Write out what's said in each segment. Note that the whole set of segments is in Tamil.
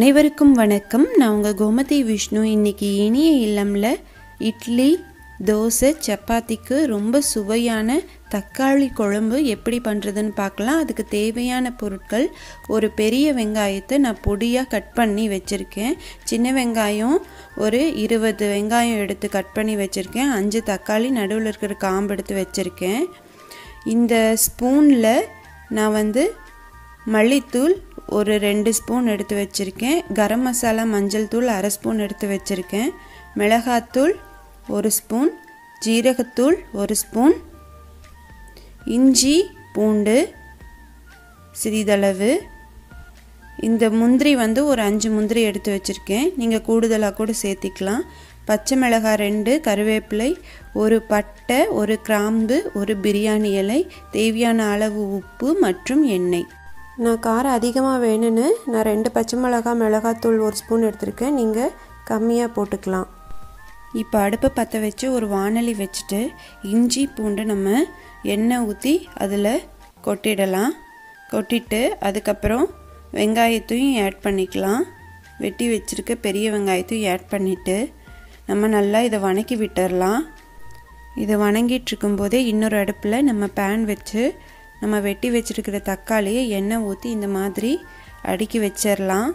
அனைவருக்கும் வணக்கம் நான் உங்கள் கோமதி விஷ்ணு இன்னைக்கு இனிய இல்லம்ல இட்லி தோசை சப்பாத்திக்கு ரொம்ப சுவையான தக்காளி குழம்பு எப்படி பண்ணுறதுன்னு பார்க்கலாம் அதுக்கு தேவையான பொருட்கள் ஒரு பெரிய வெங்காயத்தை நான் பொடியாக கட் பண்ணி வச்சுருக்கேன் சின்ன வெங்காயம் ஒரு இருபது வெங்காயம் எடுத்து கட் பண்ணி வச்சுருக்கேன் அஞ்சு தக்காளி நடுவில் இருக்கிற காம்பு எடுத்து வச்சுருக்கேன் இந்த ஸ்பூனில் நான் வந்து மல்லித்தூள் ஒரு ரெண்டு ஸ்பூன் எடுத்து வச்சுருக்கேன் கரம் மசாலா மஞ்சள் தூள் அரை ஸ்பூன் எடுத்து வச்சுருக்கேன் மிளகாத்தூள் ஒரு ஸ்பூன் ஜீரகத்தூள் ஒரு ஸ்பூன் இஞ்சி பூண்டு சிறிதளவு இந்த முந்திரி வந்து ஒரு அஞ்சு முந்திரி எடுத்து வச்சுருக்கேன் நீங்கள் கூடுதலாக கூட சேர்த்திக்கலாம் பச்சை மிளகாய் ரெண்டு கருவேப்பிலை ஒரு பட்டை ஒரு கிராம்பு ஒரு பிரியாணி இலை தேவையான அளவு உப்பு மற்றும் எண்ணெய் நான் காரம் அதிகமாக வேணும்னு நான் ரெண்டு பச்சை மிளகாய் மிளகாத்தூள் ஒரு ஸ்பூன் எடுத்திருக்கேன் நீங்கள் கம்மியாக போட்டுக்கலாம் இப்போ அடுப்பை பற்ற வச்சு ஒரு வானலி வச்சுட்டு இஞ்சி பூண்டு நம்ம எண்ணெய் ஊற்றி அதில் கொட்டிடலாம் கொட்டிட்டு அதுக்கப்புறம் வெங்காயத்தையும் ஆட் பண்ணிக்கலாம் வெட்டி வச்சுருக்க பெரிய வெங்காயத்தையும் ஆட் பண்ணிவிட்டு நம்ம நல்லா இதை வணக்கி விட்டுறலாம் இதை வணங்கிட்டு இருக்கும்போதே இன்னொரு அடுப்பில் நம்ம பேன் வச்சு நம்ம வெட்டி வச்சுருக்கிற தக்காளியை எண்ணெய் ஊற்றி இந்த மாதிரி அடுக்கி வச்சிடலாம்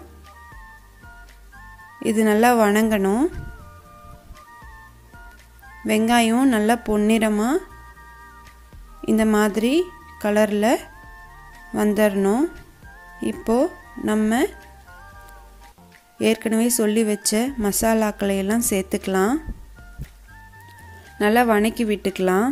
இது நல்லா வணங்கணும் வெங்காயம் நல்லா பொன்னிறமாக இந்த மாதிரி கலரில் வந்துடணும் இப்போது நம்ம ஏற்கனவே சொல்லி வச்ச மசாலாக்களை எல்லாம் சேர்த்துக்கலாம் நல்லா வணக்கி விட்டுக்கலாம்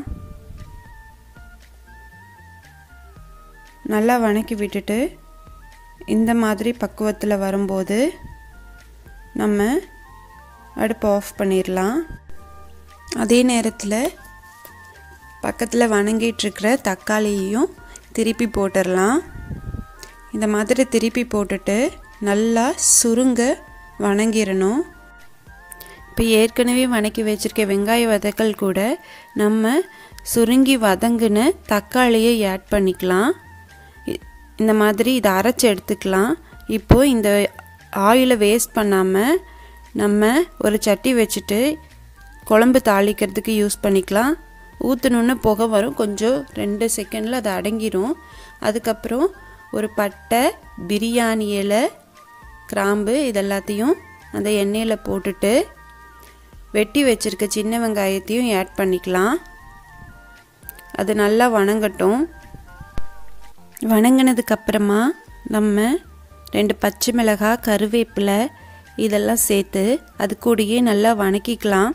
நல்லா வணக்கி விட்டுட்டு இந்த மாதிரி பக்குவத்தில் வரும்போது நம்ம அடுப்பை ஆஃப் பண்ணிடலாம் அதே நேரத்தில் பக்கத்தில் வணங்கிட்டுருக்கிற தக்காளியையும் திருப்பி போட்டுடலாம் இந்த மாதிரி திருப்பி போட்டுட்டு நல்லா சுருங்க வணங்கிடணும் இப்போ ஏற்கனவே வணக்கி வச்சுருக்க வெங்காய வதக்கல் கூட நம்ம சுருங்கி வதங்கின தக்காளியை ஆட் பண்ணிக்கலாம் இந்த மாதிரி இதை அரைச்சி எடுத்துக்கலாம் இப்போது இந்த ஆயிலை வேஸ்ட் பண்ணாமல் நம்ம ஒரு சட்டி வச்சுட்டு குழம்பு தாளிக்கிறதுக்கு யூஸ் பண்ணிக்கலாம் ஊற்றணுன்னு புகை வரும் கொஞ்சம் ரெண்டு செகண்டில் அது அடங்கிடும் அதுக்கப்புறம் ஒரு பட்டை பிரியாணி இலை கிராம்பு இதெல்லாத்தையும் அந்த எண்ணெயில் போட்டுட்டு வெட்டி வச்சுருக்க சின்ன வெங்காயத்தையும் ஆட் பண்ணிக்கலாம் அது நல்லா வணங்கட்டும் வணங்கினதுக்கப்புறமா நம்ம ரெண்டு பச்சை மிளகாய் கருவேப்பிலை இதெல்லாம் சேர்த்து அது கூடயே நல்லா வணக்கிக்கலாம்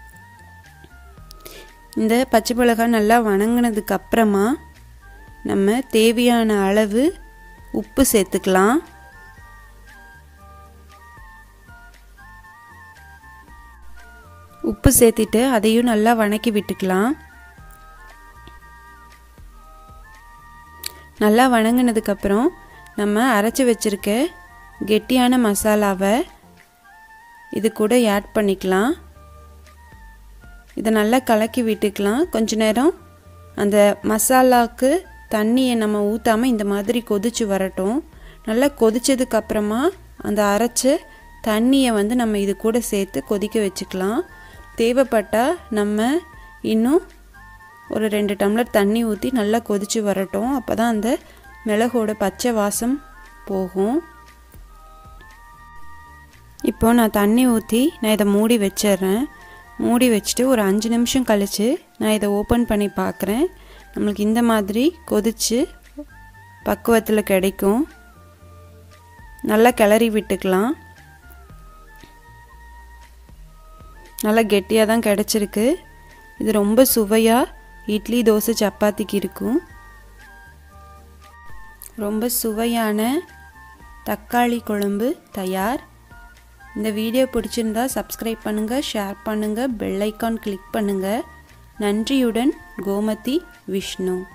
இந்த பச்சை மிளகாய் நல்லா வணங்கினதுக்கு அப்புறமா நம்ம தேவையான அளவு உப்பு சேர்த்துக்கலாம் உப்பு சேர்த்திட்டு அதையும் நல்லா வணக்கி விட்டுக்கலாம் நல்லா வணங்கினதுக்கப்புறம் நம்ம அரைச்சி வச்சுருக்க கெட்டியான மசாலாவை இது கூட ஆட் பண்ணிக்கலாம் இதை நல்லா கலக்கி விட்டுக்கலாம் கொஞ்ச நேரம் அந்த மசாலாவுக்கு தண்ணியை நம்ம ஊற்றாமல் இந்த மாதிரி கொதிச்சு வரட்டும் நல்லா கொதிச்சதுக்கப்புறமா அந்த அரைச்ச தண்ணியை வந்து நம்ம இது கூட சேர்த்து கொதிக்க வச்சுக்கலாம் தேவைப்பட்டால் நம்ம இன்னும் ஒரு ரெண்டு டம்ளர் தண்ணி ஊற்றி நல்லா கொதித்து வரட்டும் அப்போ தான் அந்த மிளகோட பச்சை வாசம் போகும் இப்போ நான் தண்ணி ஊற்றி நான் இதை மூடி வச்சிட்றேன் மூடி வச்சுட்டு ஒரு அஞ்சு நிமிஷம் கழித்து நான் இதை ஓப்பன் பண்ணி பார்க்குறேன் நம்மளுக்கு இந்த மாதிரி கொதித்து பக்குவத்தில் கிடைக்கும் நல்லா கிளறி விட்டுக்கலாம் நல்லா கெட்டியாக தான் கிடச்சிருக்கு இது ரொம்ப சுவையாக இட்லி தோசை சப்பாத்திக்கு இருக்கும் ரொம்ப சுவையான தக்காளி குழம்பு தயார் இந்த வீடியோ பிடிச்சிருந்தா சப்ஸ்கிரைப் பண்ணுங்கள் ஷேர் பண்ணுங்கள் பெல் ஐக்கான் கிளிக் பண்ணுங்கள் நன்றியுடன் கோமதி விஷ்ணு